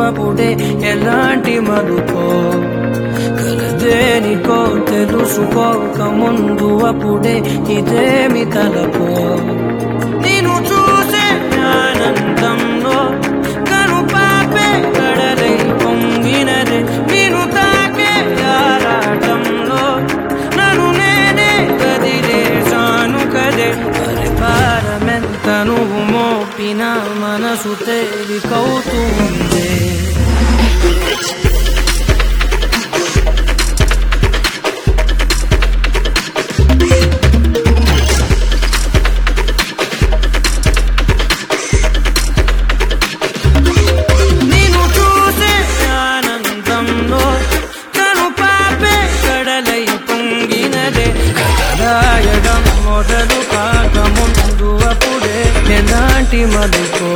అప్పుడే ఎలాంటి మలుపో కలదేనికో తెలుసుకోక ముందు అప్పుడే ఇదేమి తలపో నేను చూసే ఆనందంలో కను పాపే కడలై పొంగినదే నేను తాకే ఆరాటంలో నన్ను నేనే కదిలేసాను కదే అరే భారమెంత నువ్వు మోపిన మనసు తేలికవుతుంది నిన్ను చూసే ఆనందంలో కను పాపే కడలై పొంగినదే రాయడం మొదలు కాక ముందు అప్పుడే ఎలాంటి మలుపో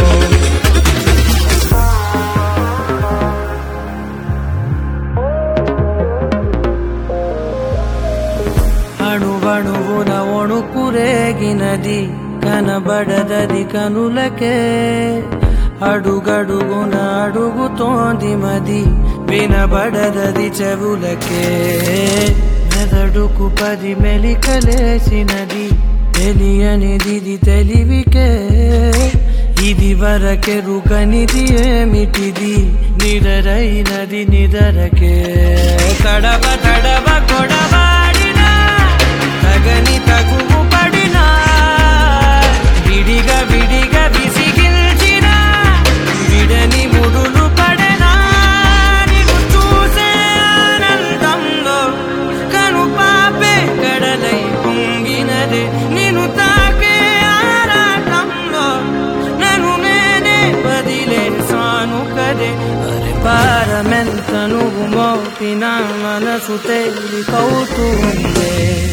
అణువణువున ఒణుకురేగినది కనబడదది కనులకే అడుగడుగున అడుగుతోంది మది వినబడదది చెవులకే మెదడుకు పది మెలికలేసినది తెలియనిది తెలివికే ఇది వరకెరుకనిది ఏమిటిది నిరరైనది నిదరకే తడవ తడవ కొడవాడినా తగని తగువు పడినా విడిగా విడిగా విసిగిల్చిన విడని ముడులు పడనా నిన్ను చూసే ఆనందంలో కను పాపే కడలై పొంగినదే నిన్ను తాకే ఆరాటంలో నన్ను నేనే వదిలేసాను కదే అరే పారమెంత నువ్వు మోపిన మనసు తేలికవుతుంది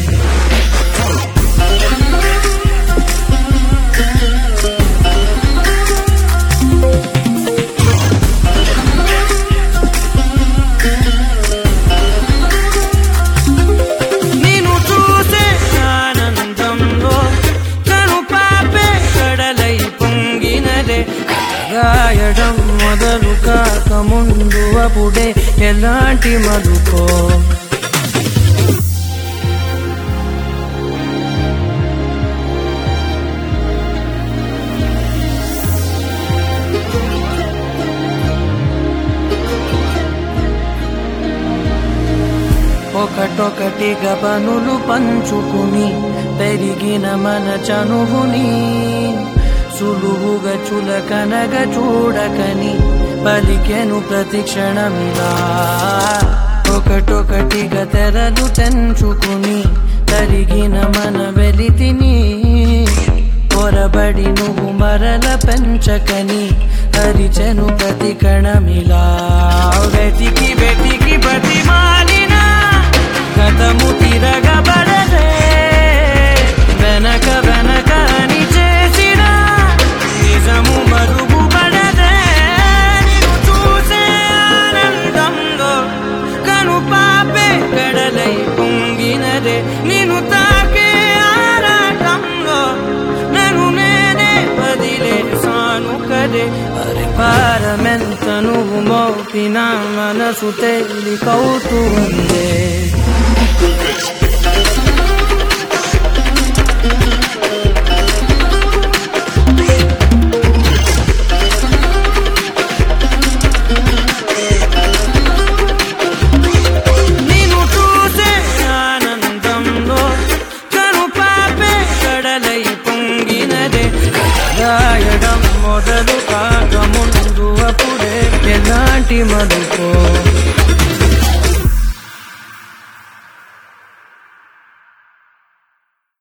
నిన్ను చూసే ఆనందంలో కను పాపే కడలై పొంగినదే రాయడం మొదలు కాక ముందు అప్పుడే ఎలాంటి మలుపో ఒకటొకటిగా పనులు పంచుకుని పెరిగిన మన చనువుని సులువుగా చులకనగా చూడకని పలికెను ప్రతి క్షణమిలా ఒకటొకటిగా తెరలు తెంచుకుని తరిగిన మన వెలితిని పొరబడి నువ్వు మరల పెంచకని హరిచెను ప్రతి కణమిలా వెతికి వెతికి బతిమాలిన కథము తిరగబడదే వెనక వెనక అని చేసిన నిజము మరుగుపడదే నిన్ను చూసే ఆనందంలో కను పాపే కడలై పొంగినదే నిన్ను తాకే ఆరాటంలో నన్ను నేనే వదిలేసాను కదే అరే పారమెంత నువ్వు మోపిన మనసు తేలికవుతుంది నిన్ను చూసే ఆనందంలో కను పాపే కడలై పొంగినదే రాయడం మొదలు కాక ముందు అప్పుడే ఎలాంటి మలుపో